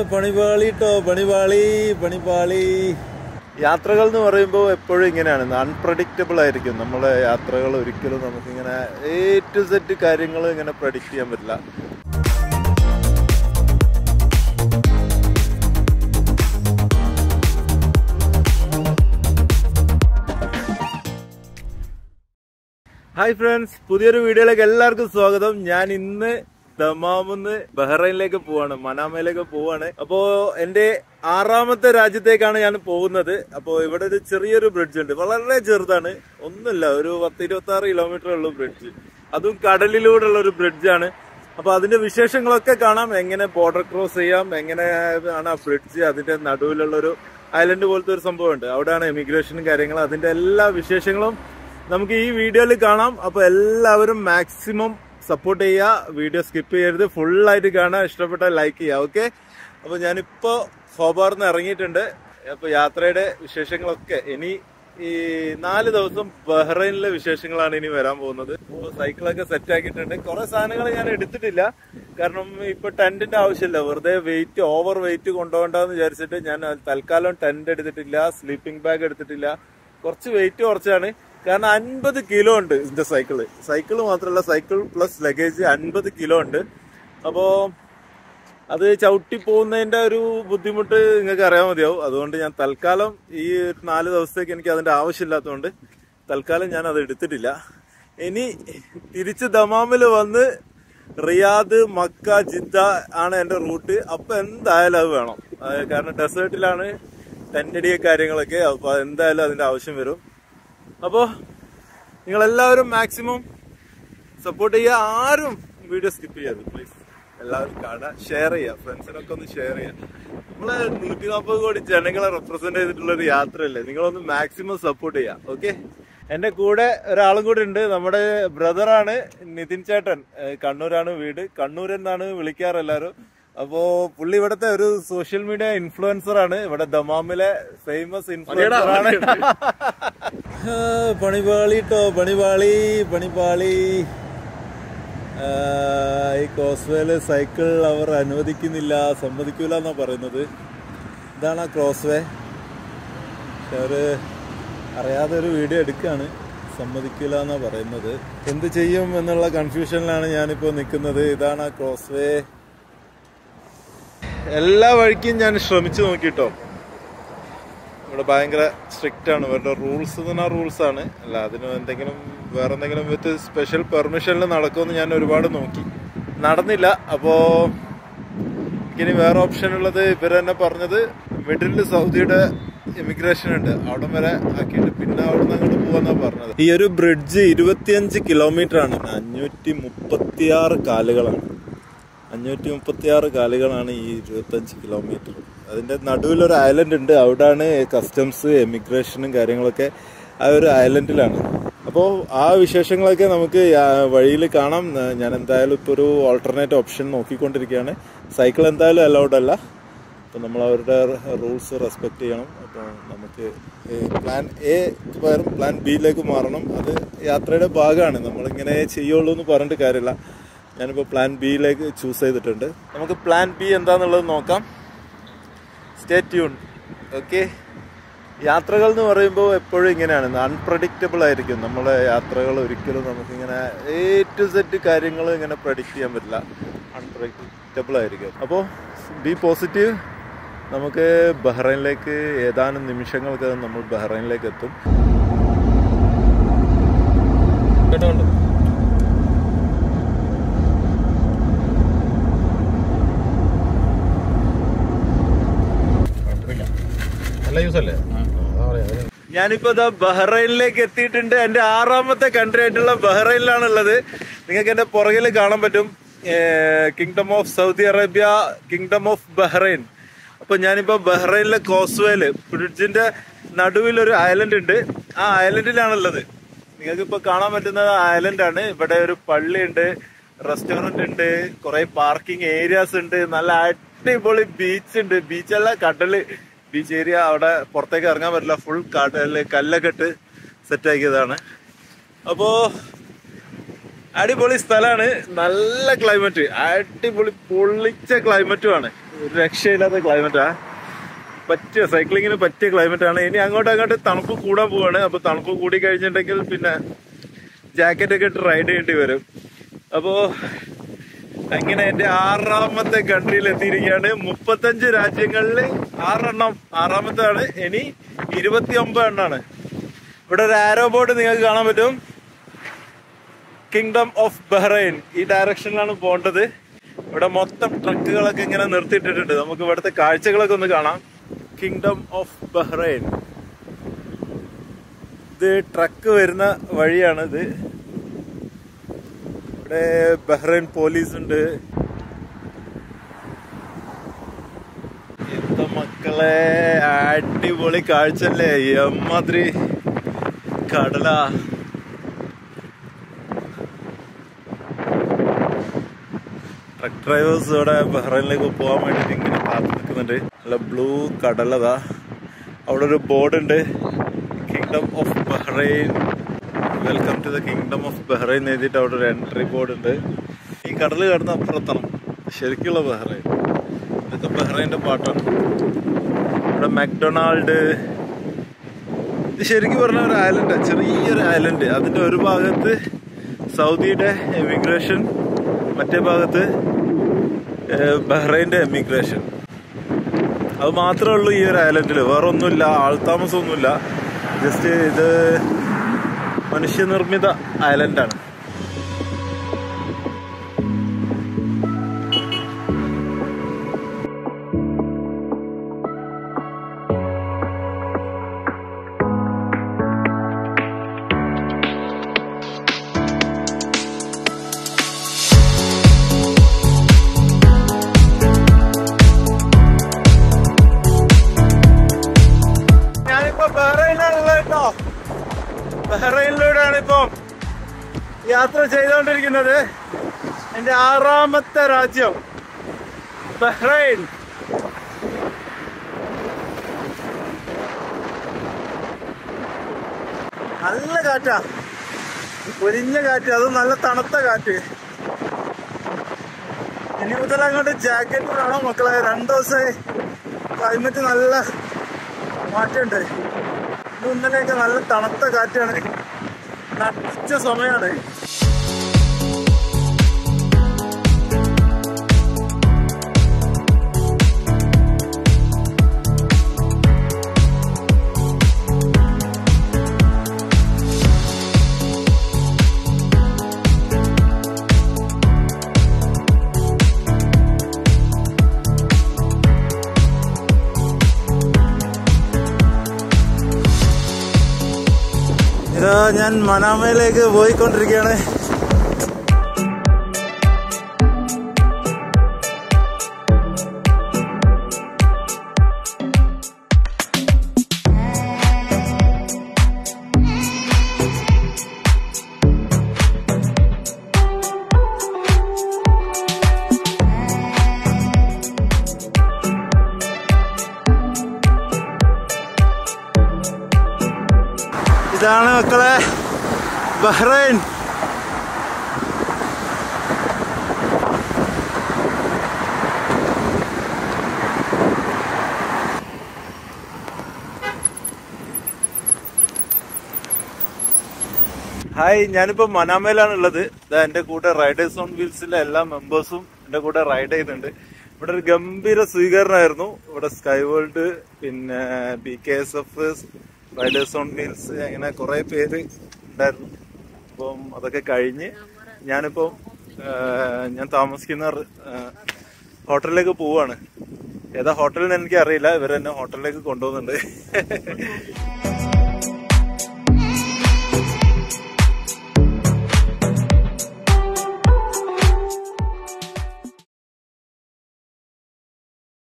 പണിപാളി ട്ടോ പണിപാളി പണിപാളി യാത്രകൾ എന്ന് പറയുമ്പോൾ എപ്പോഴും ഇങ്ങനെയാണ് അൺപ്രഡിക്റ്റബിൾ ആയിരിക്കും നമ്മളെ യാത്രകൾ ഒരിക്കലും നമുക്കിങ്ങനെ എ ടു സെറ്റ് കാര്യങ്ങൾ ഇങ്ങനെ പ്രഡിക്റ്റ് ചെയ്യാൻ പറ്റില്ല ഹായ് ഫ്രണ്ട്സ് പുതിയൊരു വീഡിയോയിലേക്ക് എല്ലാവർക്കും സ്വാഗതം ഞാൻ ഇന്ന് ദമാമെന്ന് ബഹ്റൈനിലേക്ക് പോവാണ് മനാമയിലേക്ക് പോവാണ് അപ്പോ എന്റെ ആറാമത്തെ രാജ്യത്തേക്കാണ് ഞാൻ പോകുന്നത് അപ്പോ ഇവിടെ ഒരു ചെറിയൊരു ബ്രിഡ്ജ് ഉണ്ട് വളരെ ചെറുതാണ് ഒന്നുമില്ല ഒരു പത്ത് ഇരുപത്തി ആറ് കിലോമീറ്റർ ഉള്ളൂ ബ്രിഡ്ജ് അതും കടലിലൂടെ ഉള്ള ഒരു ബ്രിഡ്ജാണ് അപ്പൊ അതിന്റെ വിശേഷങ്ങളൊക്കെ കാണാം എങ്ങനെ ബോർഡർ ക്രോസ് ചെയ്യാം എങ്ങനെ ആണ് ആ ബ്രിഡ്ജ് അതിന്റെ നടുവിലുള്ള ഒരു ഐലൻഡ് പോലത്തെ ഒരു സംഭവം ഉണ്ട് അവിടെയാണ് എമിഗ്രേഷനും കാര്യങ്ങളും അതിന്റെ എല്ലാ വിശേഷങ്ങളും നമുക്ക് ഈ വീഡിയോയിൽ കാണാം അപ്പൊ എല്ലാവരും മാക്സിമം സപ്പോർട്ട് ചെയ്യുക വീഡിയോ സ്കിപ്പ് ചെയ്യരുത് full ആയിട്ട് കാണാൻ ഇഷ്ടപ്പെട്ട ലൈക്ക് ചെയ്യുക ഓക്കെ അപ്പൊ ഞാനിപ്പോ ഹോബാർന്ന് ഇറങ്ങിയിട്ടുണ്ട് അപ്പൊ യാത്രയുടെ വിശേഷങ്ങളൊക്കെ ഇനി ഈ നാല് ദിവസം ബഹ്റൈനിലെ വിശേഷങ്ങളാണ് ഇനി വരാൻ പോകുന്നത് അപ്പൊ സൈക്കിളൊക്കെ സെറ്റ് ആക്കിയിട്ടുണ്ട് കുറെ സാധനങ്ങൾ ഞാൻ എടുത്തിട്ടില്ല കാരണം ഇപ്പൊ ടെന്റിന്റെ ആവശ്യമില്ല വെറുതെ വെയിറ്റ് ഓവർ വെയിറ്റ് കൊണ്ടുപോകണ്ടെന്ന് വിചാരിച്ചിട്ട് ഞാൻ തൽക്കാലം ടെന്റ് എടുത്തിട്ടില്ല സ്ലീപ്പിംഗ് ബാഗ് എടുത്തിട്ടില്ല കുറച്ച് വെയിറ്റ് കുറച്ചാണ് കാരണം അൻപത് കിലോ ഉണ്ട് ഇതിന്റെ സൈക്കിള് സൈക്കിള് മാത്രമല്ല സൈക്കിൾ പ്ലസ് ലഗേജ് അൻപത് കിലോ ഉണ്ട് അപ്പോ അത് ചവിട്ടി പോകുന്നതിന്റെ ഒരു ബുദ്ധിമുട്ട് നിങ്ങൾക്ക് അറിയാൻ മതിയാവും അതുകൊണ്ട് ഞാൻ തൽക്കാലം ഈ ഒരു നാല് ദിവസത്തേക്ക് എനിക്ക് അതിന്റെ ആവശ്യമില്ലാത്തതുകൊണ്ട് തൽക്കാലം ഞാൻ അത് എടുത്തിട്ടില്ല ഇനി തിരിച്ച് ദമാമിൽ വന്ന് റിയാദ് മക്ക ജിദ്ദ ആണ് എന്റെ റൂട്ട് അപ്പൊ എന്തായാലും അത് വേണം അത് കാരണം ഡെസേർട്ടിലാണ് ടെന്റടിയ കാര്യങ്ങളൊക്കെ അപ്പൊ എന്തായാലും അതിന്റെ ആവശ്യം വരും അപ്പോ നിങ്ങൾ എല്ലാവരും മാക്സിമം സപ്പോർട്ട് ചെയ്യുക ആരും വീഡിയോ സ്കിപ്പ് ചെയ്യരുത് പ്ലീസ് എല്ലാവരും കാണുക ഷെയർ ചെയ്യുക ഫ്രണ്ട്സിനൊക്കെ ഒന്ന് ഷെയർ ചെയ്യുക നമ്മള് നൂറ്റി നാൽപ്പത് കോടി ജനങ്ങളെ റെപ്രസെന്റ് ചെയ്തിട്ടുള്ള ഒരു യാത്രയല്ലേ നിങ്ങളൊന്ന് മാക്സിമം സപ്പോർട്ട് ചെയ്യുക ഓക്കെ എന്റെ കൂടെ ഒരാളും കൂടെ ഉണ്ട് നമ്മുടെ ബ്രദറാണ് നിതിൻ ചേട്ടൻ ഏഹ് കണ്ണൂരാണ് വീട് കണ്ണൂർ എന്നാണ് വിളിക്കാറ് എല്ലാവരും അപ്പോ പുള്ളി ഇവിടുത്തെ ഒരു സോഷ്യൽ മീഡിയ ഇൻഫ്ലുവൻസർ ആണ് ഇവിടെ ദമാമിലെ ഫേമസ് ഇൻഫ്ലുവൻസർ ആണ് പണിപാളി ട്ടോ പണിപാളി പണിപാളി ആ, ഈ ക്രോസ്വേല് സൈക്കിൾ അവർ അനുവദിക്കുന്നില്ല സമ്മതിക്കൂല എന്നാ പറയുന്നത് ഇതാണ് ആ ക്രോസ് വേ പക്ഷെ അവര് അറിയാതെ ഒരു വീഡിയോ എടുക്കുകയാണ് സമ്മതിക്കില്ല എന്നാ പറയുന്നത് എന്ത് ചെയ്യും എന്നുള്ള കൺഫ്യൂഷനിലാണ് ഞാനിപ്പോൾ നിൽക്കുന്നത് ഇതാണ് ആ ക്രോസ് വേ എല്ലാ വഴിക്കും ഞാൻ ശ്രമിച്ചു നോക്കിട്ടോ ഇവിടെ ഭയങ്കര സ്ട്രിക്റ്റ് ആണ് ഇവരുടെ റൂൾസ് എന്ന് പറഞ്ഞാൽ റൂൾസ് ആണ് അല്ല അതിന് എന്തെങ്കിലും വേറെ എന്തെങ്കിലും വിത്ത് സ്പെഷ്യൽ പെർമിഷനിൽ നടക്കുമെന്ന് ഞാൻ ഒരുപാട് നോക്കി നടന്നില്ല അപ്പോ ഇനി വേറെ ഓപ്ഷൻ ഉള്ളത് ഇവർ തന്നെ പറഞ്ഞത് മിഡിലിൽ സൗദിയുടെ ഇമിഗ്രേഷൻ ഉണ്ട് അവിടെ വരെ ആക്കിയിട്ട് പിന്നെ അവിടെ നിന്ന് അങ്ങോട്ട് പോവാന്നാ പറഞ്ഞത് ഈ ഒരു ബ്രിഡ്ജ് ഇരുപത്തിയഞ്ച് കിലോമീറ്റർ ആണ് അഞ്ഞൂറ്റി മുപ്പത്തിയാറ് കാലുകളാണ് അഞ്ഞൂറ്റി മുപ്പത്തി ആറ് കാലുകളാണ് ഈ ഇരുപത്തഞ്ച് കിലോമീറ്റർ അതിന്റെ നടുവിലൊരു ഐലൻഡ് ഉണ്ട് അവിടാണ് കസ്റ്റംസ് എമിഗ്രേഷനും കാര്യങ്ങളൊക്കെ ആ ഒരു ഐലൻഡിലാണ് അപ്പോൾ ആ വിശേഷങ്ങളൊക്കെ നമുക്ക് വഴിയിൽ കാണാം ആ, ഞാൻ എന്തായാലും ഇപ്പോൾ ഒരു ഓൾട്ടർനേറ്റ് ഓപ്ഷൻ നോക്കിക്കൊണ്ടിരിക്കുകയാണ് സൈക്കിൾ എന്തായാലും അലൗഡ് അല്ല അപ്പോൾ നമ്മൾ അവരുടെ റൂൾസ് റെസ്പെക്ട് ചെയ്യണം അപ്പോൾ നമുക്ക് പ്ലാൻ എ പകരം പ്ലാൻ ബിയിലേക്ക് മാറണം അത് യാത്രയുടെ ഭാഗമാണ് നമ്മളിങ്ങനെ ചെയ്യുള്ളൂ എന്ന് പറഞ്ഞിട്ട് കാര്യമില്ല ഞാനിപ്പോൾ പ്ലാൻ ബിയിലേക്ക് ചൂസ് ചെയ്തിട്ടുണ്ട് നമുക്ക് പ്ലാൻ ബി എന്താന്നുള്ളത് നോക്കാം സ്റ്റേ ട്യൂൺ ഓക്കെ യാത്രകൾ എന്ന് പറയുമ്പോൾ എപ്പോഴും ഇങ്ങനെയാണ് അൺപ്രഡിക്റ്റബിൾ ആയിരിക്കും നമ്മളെ യാത്രകൾ ഒരിക്കലും നമുക്കിങ്ങനെ എ ടു സെറ്റ് കാര്യങ്ങൾ ഇങ്ങനെ പ്രഡിക്റ്റ് ചെയ്യാൻ പറ്റില്ല അൺപ്രഡിക്റ്റബിൾ ആയിരിക്കും അപ്പോൾ ബി പോസിറ്റീവ് നമുക്ക് ബഹ്റൈനിലേക്ക് ഏതാനും നിമിഷങ്ങൾക്കകം നമ്മൾ ബഹ്റൈനിലേക്ക് എത്തും കേട്ടോണ്ട് നല്ല യൂസ് അല്ലേ ഞാനിപ്പോ ഇതാ ബഹ്റൈനിലേക്ക് എത്തിയിട്ടുണ്ട് എന്റെ ആറാമത്തെ കൺട്രി ആയിട്ടുള്ള ബഹ്റൈനിലാണ് ഉള്ളത് നിങ്ങൾക്ക് എന്റെ പുറകിൽ കാണാൻ പറ്റും kingdom of Saudi Arabia kingdom of Bahrain അപ്പൊ ഞാനിപ്പോ ബഹ്റൈനിലെ കോസ്വേല് ബ്രിഡ്ജിന്റെ നടുവിൽ ഒരു ഐലൻഡ് ഉണ്ട് ആ ഐലൻഡിലാണുള്ളത് നിങ്ങൾക്ക് ഇപ്പൊ കാണാൻ പറ്റുന്ന ഐലൻഡ് ആണ് ഇവിടെ ഒരു പള്ളിയുണ്ട് റെസ്റ്റോറന്റ് ഉണ്ട് കുറെ പാർക്കിംഗ് ഏരിയാസ് ഉണ്ട് നല്ല അടിപൊളി ബീച്ച് ഉണ്ട് ബീച്ചല്ല കടല് ബീച്ച് ഏരിയ അവിടെ പുറത്തേക്ക് ഇറങ്ങാൻ പറ്റില്ല ഫുൾ കടല് കല്ലൊക്കെ ഇട്ട് സെറ്റ് ആക്കിയതാണ് അപ്പോ അടിപൊളി സ്ഥലമാണ് നല്ല ക്ലൈമറ്റ് അടിപൊളി പൊള്ളിച്ച ക്ലൈമറ്റുമാണ് ഒരു രക്ഷയില്ലാത്ത ക്ലൈമറ്റാ പറ്റിയ സൈക്ലിങ്ങിന് പറ്റിയ ക്ലൈമറ്റ് ആണ് ഇനി അങ്ങോട്ട് അങ്ങോട്ട് തണുപ്പ് കൂടാൻ പോവാണ് അപ്പൊ തണുപ്പ് കൂടി കഴിഞ്ഞിട്ടുണ്ടെങ്കിൽ പിന്നെ ജാക്കറ്റ് ഒക്കെ ഇട്ട് റൈഡ് ചെയ്യേണ്ടി വരും അപ്പോ അങ്ങനെ എന്റെ ആറാമത്തെ കൺട്രിയിൽ എത്തിയിരിക്കുകയാണ് മുപ്പത്തഞ്ച് രാജ്യങ്ങളിൽ ആറെണ്ണം ആറാമത്താണ് ഇനി ഇരുപത്തി ഒമ്പത് എണ്ണാണ് ഇവിടെ ഒരു ആരോ ബോർഡ് നിങ്ങൾക്ക് കാണാൻ പറ്റും കിങ്ഡം ഓഫ് ബഹ്റൈൻ ഈ ഡയറക്ഷനിലാണ് പോകേണ്ടത് ഇവിടെ മൊത്തം ട്രക്കുകളൊക്കെ ഇങ്ങനെ നിർത്തിയിട്ടിട്ടുണ്ട് നമുക്ക് ഇവിടുത്തെ കാഴ്ചകളൊക്കെ ഒന്ന് കാണാം കിങ്ഡം ഓഫ് ബഹ്റൈൻ ഇത് ട്രക്ക് വരുന്ന വഴിയാണ് ഇത് ഇവിടെ ബഹ്റൈൻ പോലീസ് ഉണ്ട് എന്താ മക്കളെ അടിപൊളി കാഴ്ചല്ലേ എമ്മാതിരി കടലാ ട്രക്ക് ഡ്രൈവേഴ്സ് ഇവിടെ ബഹ്റൈനിലേക്ക് പോകാൻ വേണ്ടിട്ട് ഇങ്ങനെ കാത്തു നിൽക്കുന്നുണ്ട് നല്ല ബ്ലൂ കടലതാ അവിടെ ഒരു ബോർഡ് ഉണ്ട് kingdom of Bahrain welcome to the kingdom of Bahrain എഴുതിയിട്ട് അവിടെ ഒരു എൻട്രി ബോർഡ് ഉണ്ട് ഈ കടൽ കടന്ന് അപ്പുറത്താണ് ശരിക്കുള്ള ബഹ്റൈൻ ഇതൊക്കെ ബഹ്റൈൻ്റെ പാട്ടാണ് ഇവിടെ മക്ഡൊണാൾഡ് ഇത് ശരിക്കും പറഞ്ഞ ഒരു ഐലൻഡാണ് ചെറിയൊരു ഐലൻഡ് അതിന്റെ ഒരു ഭാഗത്ത് സൗദിയുടെ എമിഗ്രേഷൻ മറ്റേ ഭാഗത്ത് ഏഹ്, ബഹ്റൈന്റെ എമിഗ്രേഷൻ അത് മാത്രമേ ഉള്ളൂ ഈ ഒരു ഐലൻഡിൽ വേറെ ഒന്നുമില്ല ആൾതാമസമൊന്നുമില്ല ജസ്റ്റ് ഇത് മനുഷ്യനിർമ്മിത ഐലൻഡാണ് ഞാനിപ്പോ ബഹ്റൈനിലാണുള്ളത് കേട്ടോ ബഹ്റൈനിലൂടെയാണ് ഇപ്പൊ യാത്ര ചെയ്തുകൊണ്ടിരിക്കുന്നത് എന്റെ ആറാമത്തെ രാജ്യം ബഹ്റൈൻ നല്ല കാറ്റാ പൊരിഞ്ഞ കാറ്റ് അത് നല്ല തണുത്ത കാറ്റ് ഇനി മുതൽ അങ്ങോട്ട് ജാക്കറ്റ് വേണം മക്കളെ രണ്ടു ദിവസമായി ക്ലൈമറ്റ് നല്ല മാറ്റമുണ്ട് ഇന്ന് ഇന്നലെയൊക്കെ നല്ല തണുത്ത കാറ്റാണ് നട്ടിച്ച സമയമാണ് ഇതാ ഞാൻ മനാമയിലേക്ക് പോയിക്കൊണ്ടിരിക്കുകയാണ് ഇതാണ് മക്കളെ ബഹ്റൈൻ ഹായ് ഞാനിപ്പോ മനാമയിലാണ് ഉള്ളത് ഇതാ എന്റെ കൂടെ റൈഡേഴ്സ് ഓൺ വീൽസിലെ എല്ലാ മെമ്പേഴ്സും എന്റെ കൂടെ റൈഡ് ചെയ്യുന്നുണ്ട് ഇവിടെ ഒരു ഗംഭീര സ്വീകരണമായിരുന്നു ഇവിടെ സ്കൈ വേൾഡ് പിന്നെ B K S F riders on wheels അങ്ങനെ കുറെ പേര് ഉണ്ടായിരുന്നു അപ്പം അതൊക്കെ കഴിഞ്ഞ് ഞാനിപ്പം ആ, ഞാൻ താമസിക്കുന്ന ആ, ഹോട്ടലിലേക്ക് പോവാണ് ഏതാ ഹോട്ടലിൽ എനിക്ക് അറിയില്ല ഇവരെന്നെ ഹോട്ടലിലേക്ക് കൊണ്ടുപോകുന്നുണ്ട്